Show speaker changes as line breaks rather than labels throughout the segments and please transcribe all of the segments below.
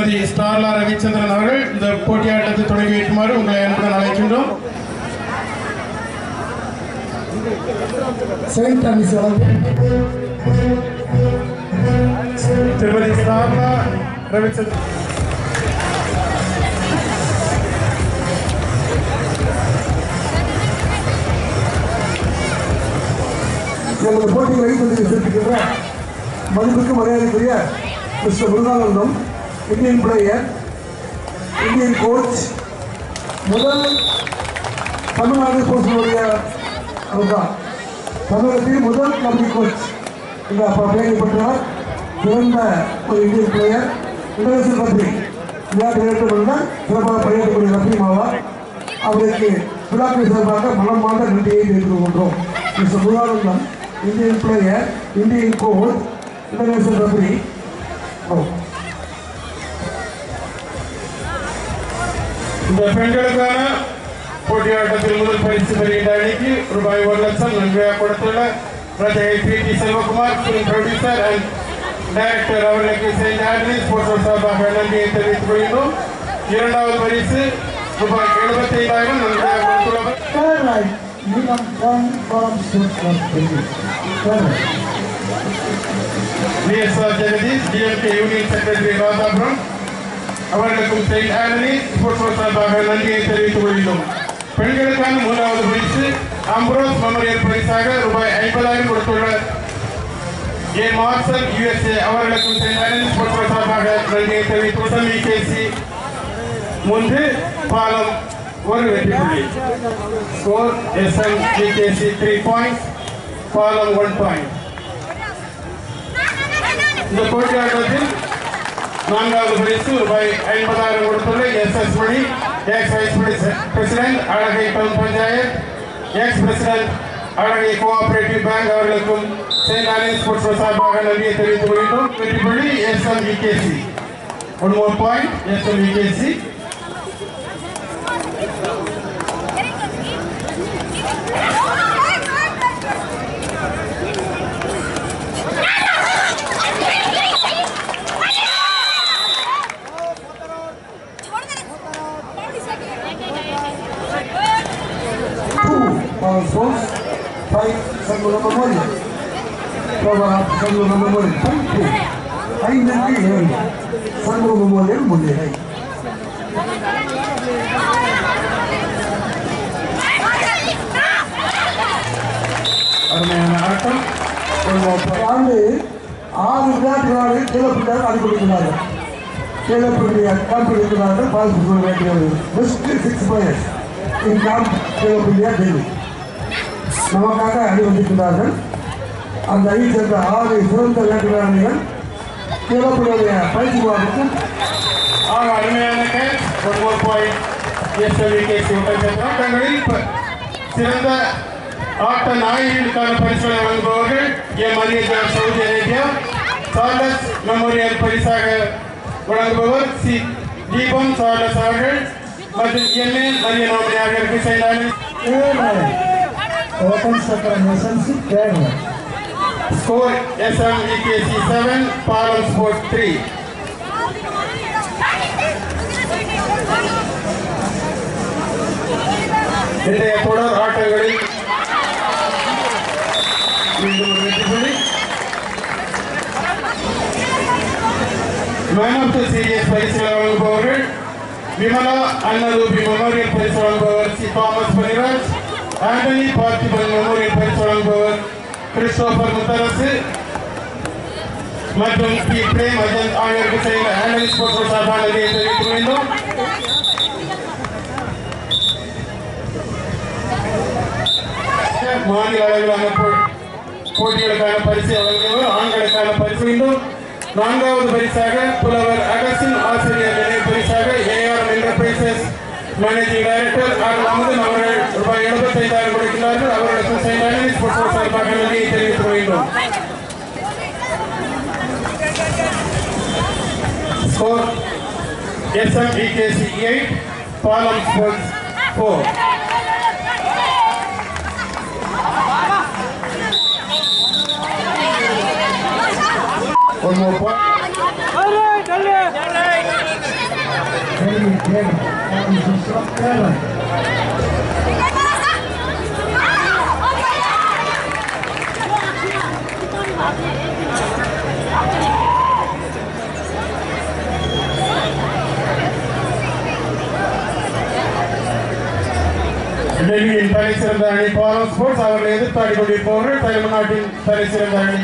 திருமதி ஸ்டார்லா ரவிச்சந்திரன் அவர்கள் இந்த போட்டியாட்டத்தை தொடங்கி வைக்குமாறு உங்களை அன்புடன் அழைக்கின்றோம்
செயின்ட் அனிஸ் வழங்கும்
திருமதி ஸ்டார்லா ரவிச்சந்திரன்
எங்களது போட்டியை வைத்து சிறப்பிக்கின்ற மதிப்புக்கு மரியாதைக்குரிய mister Muruganandam Indian player Indian coach முதல் தமிழ்நாடு கோச்சினுடைய அவர்தான் தமிழகத்தில் முதல் கபடி கோச் இந்த பணியப்பட்டவர் சிறந்த ஒரு இந்தியன் பிளேயர் இன்டர்நேஷனல் கபடி விளையாட்டு வீரர்கள் சிறப்பாக பணியாற்றக்கூடிய ரஃபீம் ஆவார் அவருக்கு விழாக்கள் சார்பாக மனமார்ந்த நன்றியை தெரிவித்துக் கொண்டோம் mister Muruganandam Indian player Indian coach international kabaddi
இந்த பெண்களுக்கான போட்டியாட்டத்தில் முதல் பரிசு பெறுகின்ற அணிக்கு ரூபாய் ஒரு லட்சம் நன்றியாக கொடுத்துள்ள பிரஜை P T Selvakumar film producer and director அவர்களுக்கு செயின்ட் ஆண்டனி ஸ்போர்ட்ஸ் சார்பாக நன்றியை தெரிவித்துக் கொள்கிறோம் இரண்டாவது பரிசு ரூபாய் எழுபத்தி ஐந்தாயிரம் நன்றியாக கொடுத்துள்ளவர்
Third right, Neelam Khan from Sports Club Delhi. Third right.
PSR Jagadeesh DMK union secretary Radhapuram அவர்களுக்கும் செயின்ட் ஆண்டனி ஸ்போர்ட்ஸ் சார்பாக நன்றியை தெரிவித்துக் கொள்கிறோம் பெண்களுக்கான மூன்றாவது பரிசு அம்ரோஸ் மெமோரியல் பரிசாக ரூபாய் ஐம்பதாயிரம் கொடுத்துள்ள ஏ மார்சல் யுஎஸ்ஏ அவர்களுக்கும் செயின்ட் ஆண்டனி ஸ்போர்ட்ஸ் சார்பாக நன்றியை தெரிவித்துள்ள விகேசி மூன்று பாலம் ஒரு வெற்றி புள்ளி score SM VKC three points பாலம் ஒன் பாயிண்ட் இந்த போட்டியாட்டத்தில் நான்காவது பரிசு ரூபாய் ஐம்பதாயிரம் கொடுத்துள்ள S S Mani ex vice president அழகை டவுன் பஞ்சாயத் எக்ஸ் பிரசிடென்ட் அழகை கோஆபரேட்டிவ் பேங்க் அவர்களுக்கும் செயின்ட் ஆலியன் ஸ்போர்ட்ஸ் சார்பாக நன்றியை தெரிவித்துக் கொள்கின்றோம் வெற்றி புள்ளி S M VKC one more point S M VKC
Two power sports, five Sangulam Memorial. Cover up Sangulam Memorial. Five two. ஐந்துக்கு ஏழு சண்முக மெமோரியல் முன்னிலை
அருமையான ஆட்டம் ஒன் மோர் பாயிண்ட்
ஆண்டு ஆறு விளையாட்டு நாடுகள் கீழப்பிள்ளையார் அனுப்பியிருக்கிறார்கள் கீழப்பிள்ளையார் காப்பியிருக்கிறார்கள் பாதிப்பு சொல்ல வேண்டியது best six players in camp கீழப்பிள்ளையார் டெல்லி நமக்காக அணிவந்திருக்கிறார்கள் அந்த அணி சேர்ந்த ஆறு சிறந்த விளையாட்டு வீரர்கள் கீழப்பிள்ளையுடைய பயிற்சி மாவட்டத்தில்
ஆக அருமையான catch one more point SLVKC ஆட்டங்களில் ப- சிறந்த ஆட்ட நாயகனுக்கான பரிசுகளை வழங்குபவர்கள் ஏ மரியஜா சவுதி அரேபியா சார்லஸ் மெமோரியல் பரிசாக வழங்குபவர் சி தீபம் சார்லஸ் அவர்கள் மற்றும் எம்ஏ மரிய நோமனி அவர்களுக்கு செய்தார்கள்
ஏழு ஓபன் சக்கரம் SNC Kerala
score SMVKC seven Palam sports three இன்றைய தொடர் ஆட்டங்களில் மீண்டும் ஒரு வெற்றி புள்ளி மேன் ஆஃப் த சீரியஸ் பரிசுகளை வழங்குபவர்கள் விமலா அன்னரூபி மெமோரியல் பரிசு வழங்குபவர் C Thomas Paniraj Antony Parthiban memorial பரிசு வழங்குபவர் கிறிஸ்டோபர் முத்தரசு மற்றும் பி பிரேம் அஜந்த் ஆகியோருக்கு செய்த ஆண்டனி ஸ்போர்ட்ஸ் சார்பான நன்றியை தெரிவித்துக் கொள்கின்றோம் மாநில அளவிலான போ- போட்டிகளுக்கான பரிசு வழங்குவர் ஆண்களுக்கான பரிசு மீண்டும் நான்காவது பரிசாக புலவர் அகசின் ஆசிரியர் நினைவு பரிசாக AR enterprises managing director R Amudhan அவர்கள் ரூபாய் எழுபத்தைந்தாயிரம் கொடுக்கிறார்கள் அவர்களுக்கு செயலாளர் ஸ்போர்ட்ஸ் சார்பாக நன்றியை தெரிவித்துக் கொள்கின்றோம் score SMEKC eight Palam sports four One more point.
David Taylor, and Scott Taylor.
டெல்லியின் தலை சிறந்த அணி பாலம் ஸ்போர்ட்ஸ் அவர்களை எதிர்த்தாடி கொண்டிருப்பவர்கள் தமிழ்நாட்டின் தலை சிறந்த அணி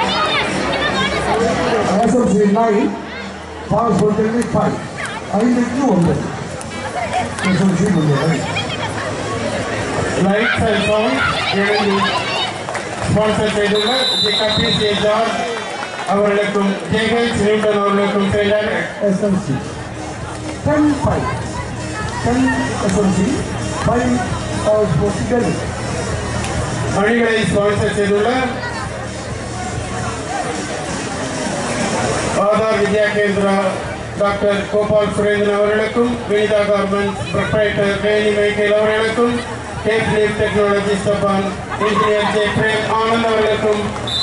SMC 9, Farmers Polytechnic 5. ஐந்துக்கு ஒன்பது SMC முன்னிலை
லைட்ஸ் அண்ட் சவுண்ட் இணைந்து ஸ்பான்சர் செய்துள்ள ஜி கபிசி ஜார்ஜ் அவர்களுக்கும் ஜேஹெச் நியூட்டன் அவர்களுக்கும் செயலாளர்
SMC. 10 5. 10 SMC, 5 Farmers Polytechnic.
அணிகளை ஸ்பான்சர் செய்துள்ள ஆதார் வித்யா கேந்திரா டாக்டர் கோபால் சுரேந்திரன் அவர்களுக்கும் Vinitha garments proprietor Veni Michael அவர்களுக்கும் cape leave technology Japan engineer J Prem Anand அவர்களுக்கும்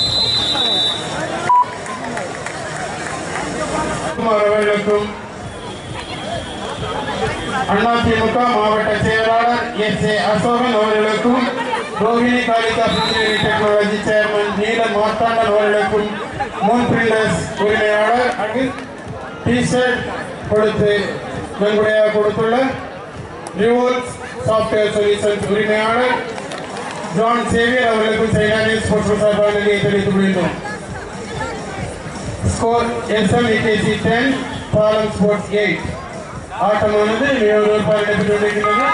குமார் அவர்களுக்கும் அதிமுக மாவட்ட செயலாளர் எஸ் ஏ அசோகன் அவர்களுக்கும் Rohini Kalitha preliminary technology chairman Neelam Marthandan அவர்களுக்கும் மூன் பிரிண்டர்ஸ் உரிமையாளர் அங்கு டிஷர்ட் கொடுத்து நன்கொடையாக கொடுத்துள்ள ரிவோல்ஸ் சாஃப்ட்வேர் சொல்யூஷன்ஸ் உரிமையாளர் ஜான் சேவியர் அவர்களுக்கும் செயலாளர் ஸ்போர்ட்ஸ் சார்பாக நன்றியை தெரிவித்துக் கொள்கின்றோம் score SMEKC ten Palam sports eight ஆட்டமானது மிகவும் நடைபெற்றுக் கொண்டிருக்கிறது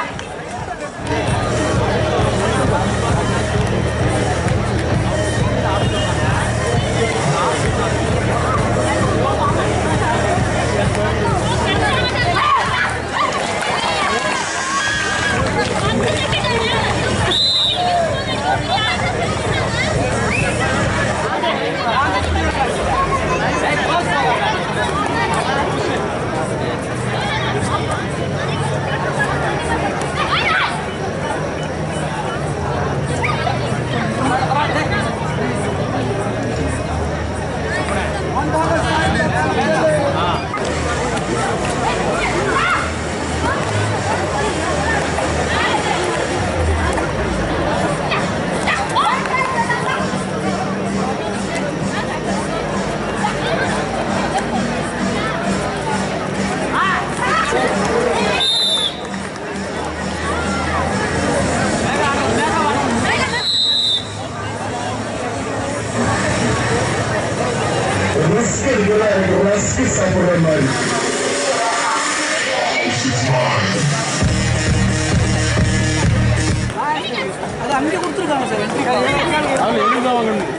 ரிஸ்க் இருக்குல்ல எனக்கு ரிஸ்க் சாப்பிடுற மாதிரி
அது அங்கே கொடுத்துருக்காங்க sir entry card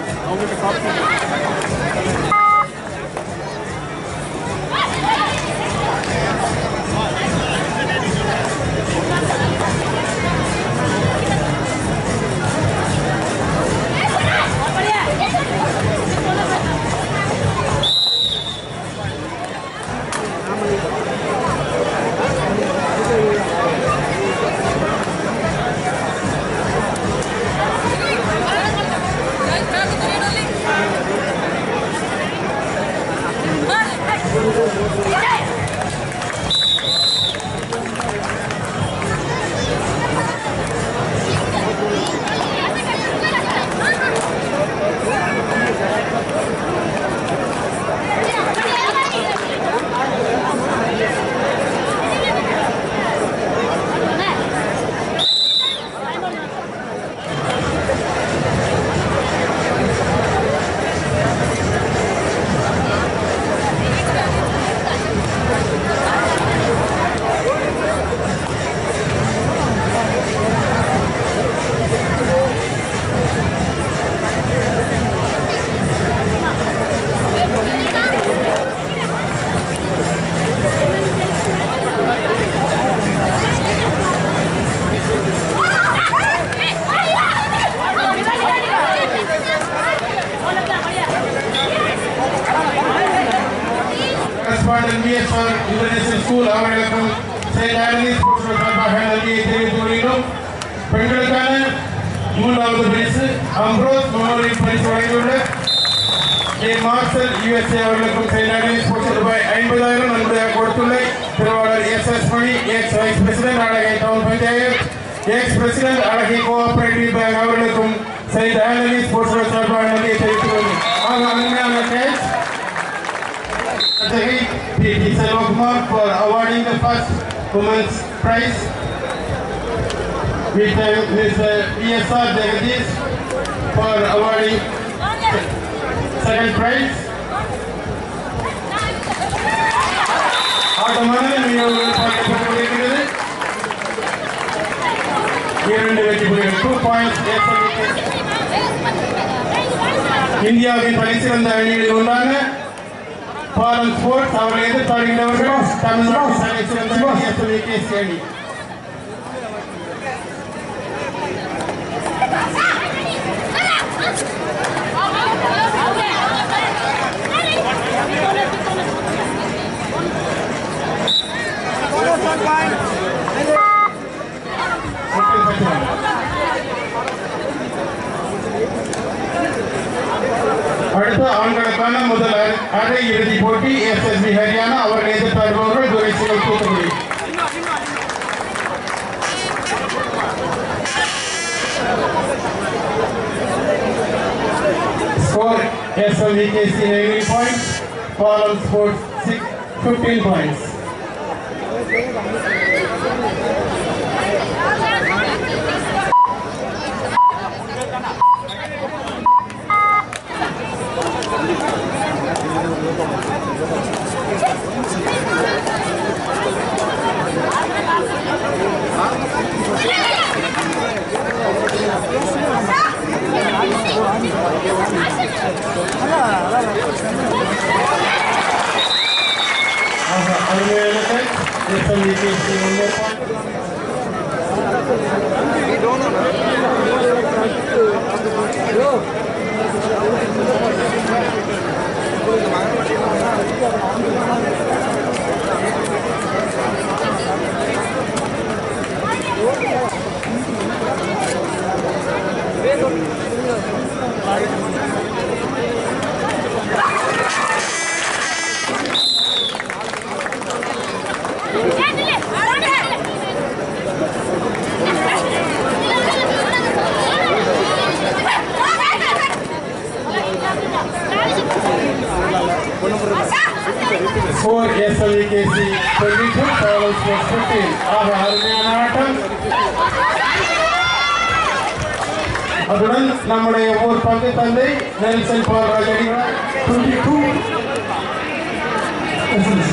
correspondent PSR international school அவர்களுக்கும் செயலாளர் ஸ்போர்ட்ஸ் சார்பாக நன்றியை தெரிவித்துக் கொள்கிறோம் பெண்களுக்கான மூன்றாவது பரிசு அம்ரோஸ் மெமோரியல் பரிசு வழங்கியுள்ள ஏ மார்சல் யுஎஸ்ஏ அவர்களுக்கும் செயலாளர் ஸ்போர்ட்ஸ் ரூபாய் ஐம்பதாயிரம் நன்கொடையாக கொடுத்துள்ள திருவாளர் எஸ் எக்ஸ் வைஸ் பிரசிடென்ட் அழகை டவுன் பஞ்சாயத் எக்ஸ் பிரசிடென்ட் அழகை கோஆபரேட்டிவ் பேங்க் அவர்களுக்கும் செயின்ட் ஆண்டனி ஸ்போர்ட்ஸ் சார்பாக நன்றியை தெரிவித்துள்ளது ஆக அருமையான catch Secretary P.T. Selvakumar for awarding the first women's prize. We thank Mr. E.S.R. Jagadish for awarding second prize. ஆட்டமானது மிகவும் பார்க்கப்பட்டு கொண்டிருக்கிறது இரண்டு வெற்றி புள்ளிகள் டூ பாயிண்ட்ஸ் இந்தியாவின் தலைசிறந்த அணிகளில் ஒன்றான பாலம் ஸ்போர்ட்ஸ் அவரை எதிர்த்தாடுகின்றவர்கள் தமிழ்நாட்டின் தலைசிறந்த அணி எஸ்எல்விகேசி அணி முற்றிலும் பெற்றவர். அடுத்த ஆண்களுக்கான முதல் அரை- அரை இறுதி போட்டி எஸ்எஸ்பி ஹரியானா அவர்கள் எதிர்த்தாடுபவர்கள் துரை சிவல் Thoothukudi Score SLVKC 19 points, Palam Sports 6, 15 points. ஆக, அருமையான catch. SLVKC one more point. Four SLVKC 22, Palam Sports 15. ஆக, அருமையான ஆட்டம் அதுடன் நம்முடைய ஊர் பங்கு தந்தை நெல்சன் பால்ராஜ் அடிகளார்
22 SLC.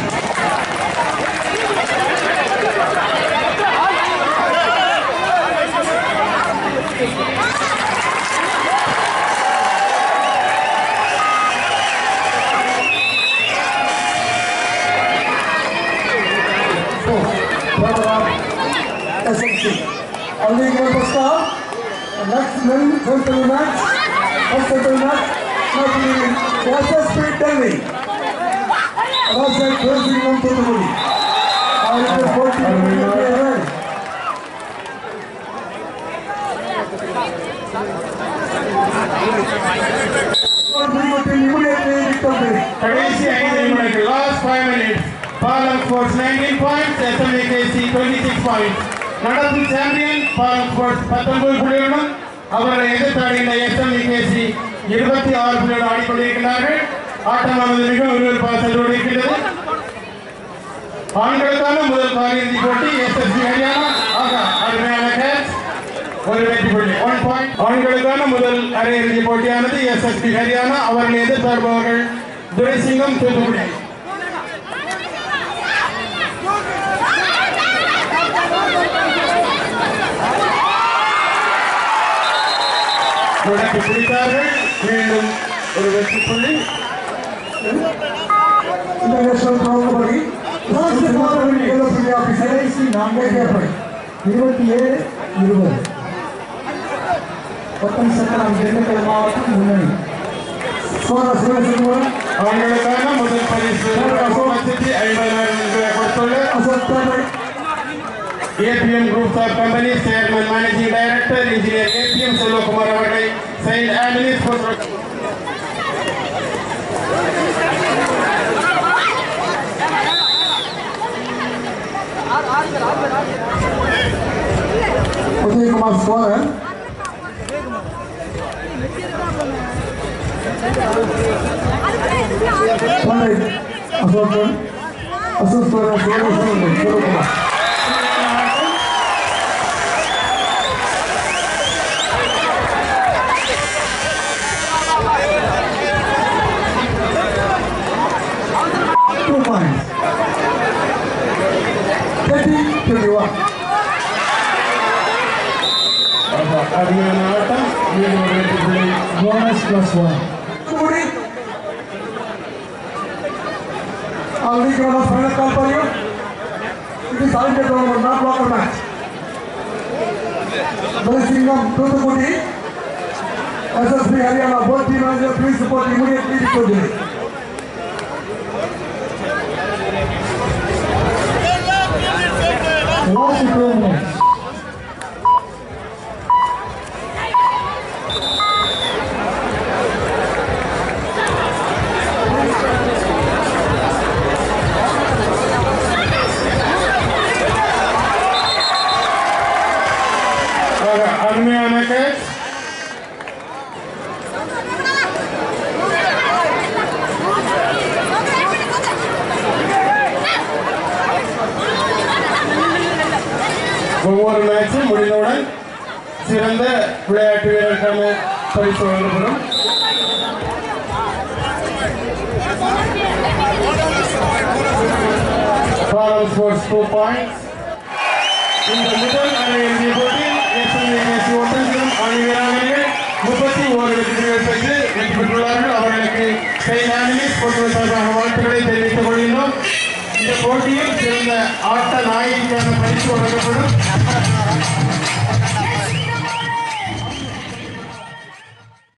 Four. Brother of SLC. Only one for star. Next men, central match. First central match. Now the SSP Delhi. Rajat President Toothukudi. Article 40. Immediately victory.
கடைசி ஐந்து நிமிடங்கள் last five minutes Palam sports nineteen points SMAKC twenty six points நடப்பு champion Palam sports பத்தொன்பது புள்ளிகளுடன் அவர்களை எதிர்த்தாடுகின்ற எஸ்எம்ஏகேசி இருபத்தி ஆறு புள்ளியோடு ஆடிக்கொண்டிருக்கிறார்கள் ஆட்டமானது மிக விறுவிறுப்பாக சென்று கொண்டிருக்கின்றது ஆண்களுக்கான முதல் காலிறுதி போட்டி எஸ்எஸ்பி ஹரியானா ஆக அருமையான கேட்ச் ஒரு வெற்றி புள்ளி ஒன் பாயிண்ட் ஆண்களுக்கான முதல் அரையிறுதி போட்டியானது எஸ்எஸ்பி ஹரியானா அவர்கள் எதிர்பார்ப்பவர்கள் துரைசிங்கம் தூத்துக்குடி தொடக்கி பிடித்தார்கள் மீண்டும் ஒரு வெற்றி புள்ளி
International Probability. Probability Officer. நாங்கள் இருபத்தி ஏழு இருபது பத்தம் சட்டம் திண்டுக்கல் மாவட்டம் முன்னணி சோழ சிவசிம்மன்
அவர்களுக்கான முதல் பரிசு ஒரு லட்சத்தி ஐம்பதாயிரம் ரூபாய் கொடுத்துள்ள
Ashok Tamil
APM group of company chairman managing director engineer APM Selvakumar அவர்களை செயின்ட் ஆண்டனிஸ் போன்ற
உதயகுமார் சோழன் தொண்டை Asokan Ashok Cholan Cholan Sivakumar Two points. Thirty twenty-one.
அருமையான ஆட்டம் மீண்டும் ஒரு வெற்றி புள்ளி
Bonus plus one. Somebody. I'll make one of final call for you. It is all the tournament, not local match. Balasingham, Thuthukudi, SSB Haryana, both team manager, please support immediately the coach. Last two minutes.
ஆக, அருமையான catch ஒவ்வொரு மேட்சும் முடிந்தவுடன் சிறந்த விளையாட்டு வீரருக்கான பரிசு வழங்கப்படும் forum sports two points இந்த முதல் அரை இறுதிய போட்டியில் எஸ்எல்ஏசி ஒட்டன்சிலும் அணி வீராங்கனைகள் முப்பத்தி ஓரு வெற்றிகள் பெற்று வெற்றி பெற்றுள்ளார்கள் அவர்களுக்கு செயின்ட் ஆனிமிஸ் பொதுவை சார்பாக வாழ்த்துக்களை தெரிவித்துக் கொள்கின்றோம் இந்த போட்டியில் சிறந்த ஆட்ட நாயகிக்கான பரிசு வழங்கப்படும்